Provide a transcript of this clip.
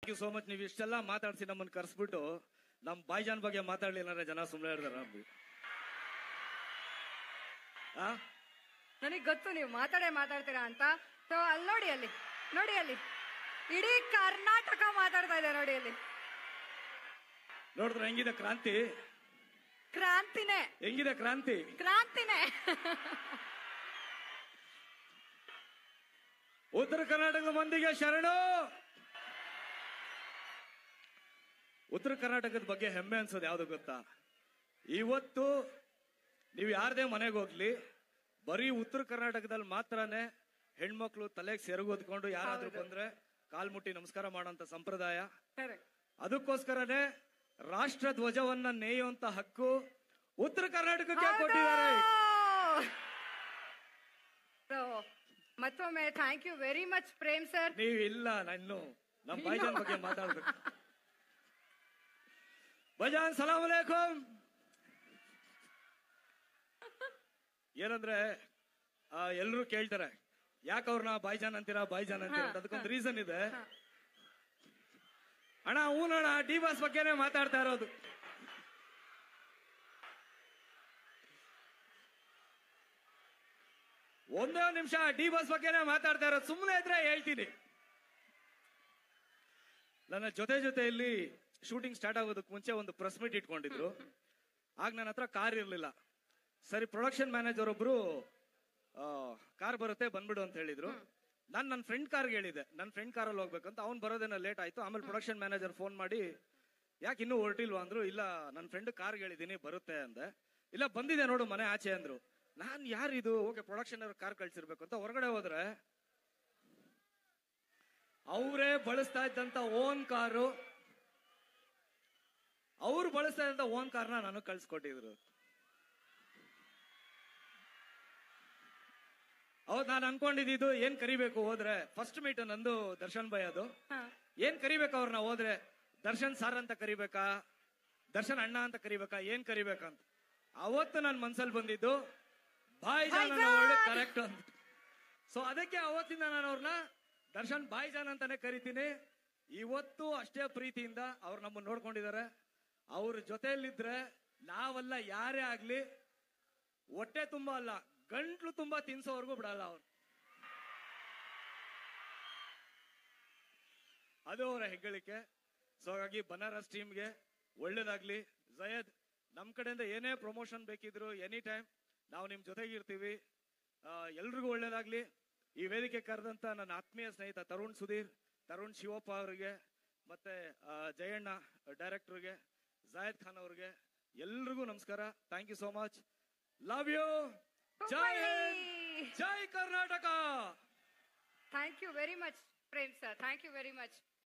Thank you so much ನೀವು ಇಷ್ಟೆಲ್ಲ ಮಾತಾಡ್ಸಿ ನಮ್ಮನ್ನ ಕರ್ಸ್ಬಿಟ್ಟು ನಮ್ ಬಾಯ್ಜಾನ್ ಬಗ್ಗೆ ಮಾತಾಡ್ಲಿಲ್ಲ ಅಂದ್ರೆ ಜನ ಸುಮ್ಮನೆ ಇರ್ತಾರ ಆ ನನಗೆ ಗೊತ್ತು ನೀವು ಮಾತಾಡೇ ಮಾತಾಡ್ತೀರಾ ಅಂತ ಸೊ ಅಲ್ಲಿ ನೋಡಿ ಅಲ್ಲಿ ನೋಡಿ ಅಲ್ಲಿ ಇಡೀ ಕರ್ನಾಟಕ ಮಾತಾಡ್ತಾ ಇದೆ ನೋಡಿ ಅಲ್ಲಿ ನೋಡಿದ್ರೆ ಹೆಂಗಿದೆ ಕ್ರಾಂತಿ ಕ್ರಾಂತಿನೇ ಹೆಂಗಿದೆ ಕ್ರಾಂತಿ ಕ್ರಾಂತಿನೇ ಉತ್ತರ ಕರ್ನಾಟಕದ ಮಂದಿಗೆ ಶರಣು ಉತ್ತರ ಕರ್ನಾಟಕದ ಬಗ್ಗೆ ಹೆಮ್ಮೆ ಅನ್ಸೋದು ಯಾವ್ದು ಗೊತ್ತಾ ಇವತ್ತು ನೀವು ಯಾರದೇ ಮನೆಗೆ ಹೋಗ್ಲಿ ಬರೀ ಉತ್ತರ ಕರ್ನಾಟಕದಲ್ಲಿ ಮಾತ್ರನೇ ಹೆಣ್ಮಕ್ಳು ತಲೆಗೆ ಸೆರಗೊದ್ಕೊಂಡು ಯಾರಾದ್ರೂ ಹೌದು. ಬಂದ್ರೆ ಕಾಲ್ ಮುಟ್ಟಿ ನಮಸ್ಕಾರ ಮಾಡೋಂತ ಸಂಪ್ರದಾಯ Correct. ಅದಕ್ಕೋಸ್ಕರನೇ ರಾಷ್ಟ್ರ ಧ್ವಜವನ್ನ ನೇಯುವಂತ ಹಕ್ಕು ಉತ್ತರ ಕರ್ನಾಟಕಕ್ಕೆ ಹೌದು! ಕೊಟ್ಟಿದ್ದಾರೆ So, ಮತ್ತೊಮ್ಮೆ thank you very much Prem sir ನೀವು ಇಲ್ಲ ನಾನು ನಮ್ಮ ಬೈಜಾನ್ ಬಗ್ಗೆ ಮಾತಾಡ್ಬೇಕು ಬಜಾನ್ ಸಲಾಮ್ ಅಲೈಕುಂ ಏನಂದ್ರೆ ಎಲ್ಲರೂ ಕೇಳ್ತಾರೆ ಯಾಕೆ ಅವ್ರನ್ನ ಬಾಯ್ಜಾನ್ ಅಂತೀರಾ ಬಾಯ್ಜಾನ್ ಅಂತೀರಾ ಅಂತ ಅದಕ್ಕೊಂದು ರೀಸನ್ ಇದೆ ಅಣ್ಣ ಹೂನಣ್ಣ ಡಿ ಬಾಸ್ ಬಗ್ಗೆನೇ ಮಾತಾಡ್ತಾ ಇರೋದು ಒಂದೇ ಒಂದ್ ನಿಮಿಷ ಡಿ ಬಾಸ್ ಬಗ್ಗೆನೇ ಮಾತಾಡ್ತಾ ಇರೋದು ಸುಮ್ಮನೆ ಇದ್ರೆ ಹೇಳ್ತೀನಿ ನನ್ನ ಜೊತೆ ಜೊತೆಯಲ್ಲಿ ಶೂಟಿಂಗ್ ಸ್ಟಾರ್ಟ್ ಆಗೋದಕ್ಕೆ ಮುಂಚೆ ಒಂದು ಪ್ರೆಸ್ ಮೀಟ್ ಇಟ್ಕೊಂಡಿದ್ರು ಆಗ ನನ್ನ ಹತ್ರ ಕಾರ್ ಇರ್ಲಿಲ್ಲ ಸರಿ ಪ್ರೊಡಕ್ಷನ್ ಮ್ಯಾನೇಜರ್ ಒಬ್ರು ಕಾರ್ ಬರುತ್ತೆ ಬಂದ್ಬಿಡು ಅಂತ ಹೇಳಿದ್ರು ನಾನು ನನ್ನ ಫ್ರೆಂಡ್ ಕಾರ್ಗೆ ಹೇಳಿದೆ ನನ್ನ ಫ್ರೆಂಡ್ ಕಾರಲ್ಲಿ ಹೋಗ್ಬೇಕಂತ ಅವ್ನು ಬರೋದೇನೋ ಲೇಟ್ ಆಯ್ತು ಆಮೇಲೆ ಪ್ರೊಡಕ್ಷನ್ ಮ್ಯಾನೇಜರ್ ಫೋನ್ ಮಾಡಿ ಯಾಕೆ ಇನ್ನೂ ಹೊರಟಿಲ್ವಾ ಅಂದ್ರು ಇಲ್ಲ ನನ್ನ ಫ್ರೆಂಡ್ ಕಾರ್ಗೆ ಹೇಳಿದೀನಿ ಬರುತ್ತೆ ಅಂದೆ ಇಲ್ಲ ಬಂದಿದೆ ನೋಡು ಮನೆ ಆಚೆ ಅಂದ್ರು ನಾನ್ ಯಾರಿದು ಓಕೆ ಪ್ರೊಡಕ್ಷನ್ ಅವ್ರ ಕಾರ್ ಕಳ್ಸಿರ್ಬೇಕು ಅಂತ ಹೊರಗಡೆ ಹೋದ್ರೆ ಅವರೇ ಬಳಸ್ತಾ ಇದ್ದಂತ ಓನ್ ಕಾರು ಅವ್ರು ಬಳಸ್ತಾ ಇದ್ದಂತ ಓನ್ ಕಾರ್ನ ನನಗೆ ಕಳ್ಸಿಕೊಟ್ಟಿದ್ರು ಹೌದ್ ನಾನು ಅನ್ಕೊಂಡಿದ್ದು ಏನ್ ಕರಿಬೇಕು ಹೋದ್ರೆ ಫಸ್ಟ್ ಮೀಟ್ ನಂದು ದರ್ಶನ್ ಭಯ್ ಅದು ಏನ್ ಕರಿಬೇಕು ಅವ್ರನ್ನ ಹೋದ್ರೆ ದರ್ಶನ್ ಸಾರ್ ಅಂತ ಕರಿಬೇಕಾ ದರ್ಶನ್ ಅಣ್ಣ ಅಂತ ಕರಿಬೇಕಾ ಏನ್ ಕರಿಬೇಕಂತ ಅವತ್ತು ನನ್ನ ಮನ್ಸಲ್ಲಿ ಬಂದಿದ್ದು ಬಾಯ್ ಜಾನ್ ಭಾಯ್ಜಾನ್! ಕರೆಕ್ಟ್ ಅಂತ ಸೊ ಅದಕ್ಕೆ ಅವತ್ತಿಂದ ನಾನು ಅವ್ರನ್ನ ದರ್ಶನ್ ಬಾಯ್ ಜಾನ್ ಅಂತಾನೆ ಕರಿತೀನಿ ಇವತ್ತು ಅಷ್ಟೇ ಪ್ರೀತಿಯಿಂದ ಅವ್ರು ನಮ್ಮನ್ನ ನೋಡ್ಕೊಂಡಿದ್ದಾರೆ ಅವ್ರ ಜೊತೆಯಲ್ಲಿದ್ರೆ ನಾವೆಲ್ಲ ಯಾರೇ ಆಗ್ಲಿ ಹೊಟ್ಟೆ ತುಂಬಾ ಅಲ್ಲ ಗಂಟ್ಲು ತುಂಬಾ ತಿನ್ಸೋವರೆಗೂ ಬಿಡಲ್ಲ ಅವ್ರು ಅದು ಅವರ ಹೆಗ್ಗಳಿಕೆ ಸೊ ಹಾಗಾಗಿ ಬನಾರಸ್ ಟೀಮ್ಗೆ ಒಳ್ಳೇದಾಗ್ಲಿ ಜಯದ್ ನಮ್ ಕಡೆಯಿಂದ ಏನೇ ಪ್ರಮೋಷನ್ ಬೇಕಿದ್ರು ಎನಿ ಟೈಮ್ ನಾವು ನಿಮ್ ಜೊತೆಗೆ ಇರ್ತೀವಿ ಆ, ಎಲ್ರಿಗೂ ಒಳ್ಳೇದಾಗ್ಲಿ ಈ ವೇದಿಕೆ ಕರೆದಂತ ನನ್ನ ಆತ್ಮೀಯ ಸ್ನೇಹಿತ ತರುಣ್ ಸುಧೀರ್ ತರುಣ್ ಶಿವಪ್ಪ ಅವರಿಗೆ ಮತ್ತೆ ಆ, ಜಯಣ್ಣ ಡೈರೆಕ್ಟರ್ಗೆ ಜಾಯದ್ ಖಾನ್ ಅವ್ರಿಗೆ ಎಲ್ರಿಗೂ ನಮಸ್ಕಾರ thank you so much love you Jai Hind Jai Karnataka thank you very much Prem sir thank you very much